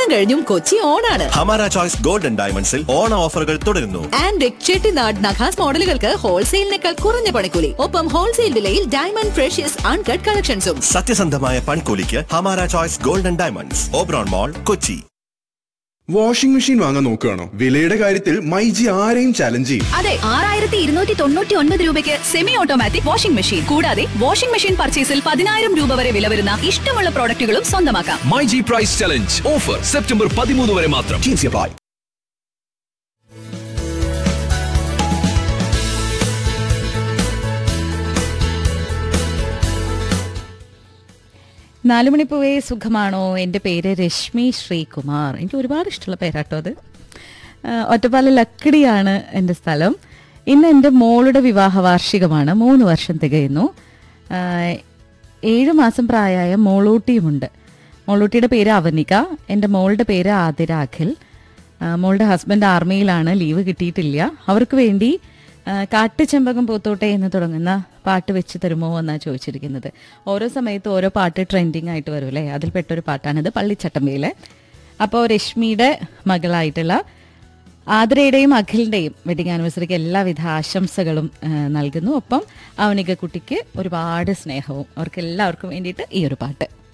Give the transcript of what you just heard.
ഓണം കഴിഞ്ഞും കൊച്ചി ഓണാണ് ഹമാര ചോയ്സ് ഗോൾഡൻ ഡയമണ്ട്സിൽ ഓണ ഓഫറുകൾ തുടരുന്നു ആൻഡ് ചെട്ടിനാട് നഖാസ് മോഡലുകൾക്ക് ഹോൾസെയിലിനേക്കാൾ കുറഞ്ഞ പണിക്കൂലി ഒപ്പം ഹോൾസെയിൽ വിലയിൽ ഡയമണ്ട് ഫ്രഷ്യസ് അൺകട്ട് കളക്ഷൻസും സത്യസന്ധമായ പൺകൂലിക്ക് Hamara choice golden diamonds Oberon mall Kochi washing machine വാങ്ങാൻ നോക്കുകയാണോ വിലയുടെ കാര്യത്തിൽ മൈജി ആരെയും ചലഞ്ച് ചെയ്യും അതെ ആറായിരത്തി ഇരുന്നൂറ്റി തൊണ്ണൂറ്റി ഒൻപത് രൂപയ്ക്ക് സെമി ഓട്ടോമാറ്റിക് വാഷിംഗ് മെഷീൻ കൂടാതെ വാഷിംഗ് മെഷീൻ പർച്ചേസിൽ പതിനായിരം രൂപ വരെ വില വരുന്ന ഇഷ്ടമുള്ള പ്രോഡക്റ്റുകളും സ്വന്തമാക്കാം my G price challenge offer September പതിമൂന്ന് വരെ മാത്രം നാലുമണിപ്പൂവേ സുഖമാണോ എൻ്റെ പേര് രശ്മി ശ്രീകുമാർ എനിക്ക് ഒരുപാട് ഇഷ്ടമുള്ള പേരാട്ടോ അത് ആ, ഒറ്റപ്പാല ലക്കിടിയാണ് എൻ്റെ സ്ഥലം ഇന്ന് എൻ്റെ മോളുടെ വിവാഹ വാർഷികമാണ് മൂന്ന് വർഷം തികയുന്നു ആ, ഏഴ് മാസം പ്രായമായ മോളൂട്ടിയുമുണ്ട് മോളൂട്ടിയുടെ പേര് അവനിക എൻ്റെ മോളുടെ പേര് ആതിര അഖിൽ ആ, മോളുടെ ഹസ്ബൻഡ് ആർമിയിലാണ് ലീവ് കിട്ടിയിട്ടില്ല അവർക്ക് വേണ്ടി ആ, കാട്ടുചെമ്പകം പൂത്തോട്ടെ എന്ന് തുടങ്ങുന്ന പാട്ട് വെച്ച് തരുമോ എന്നാണ് ചോദിച്ചിരിക്കുന്നത് ഓരോ സമയത്ത് ഓരോ പാട്ട് ട്രെൻഡിങ് ആയിട്ട് വരും അല്ലേ അതിൽപ്പെട്ടൊരു പാട്ടാണിത് പള്ളിച്ചട്ടമ്പയിലെ അപ്പോൾ രശ്മിയുടെ മകളായിട്ടുള്ള ആതിരയുടെയും അഖിലിൻ്റെയും വെഡിങ് ആനിവേഴ്സറിക്ക് എല്ലാവിധ ആശംസകളും ആ, നൽകുന്നു ഒപ്പം അവനിക കുട്ടിക്ക് ഒരുപാട് സ്നേഹവും അവർക്ക് എല്ലാവർക്കും വേണ്ടിയിട്ട് ഈ ഒരു പാട്ട്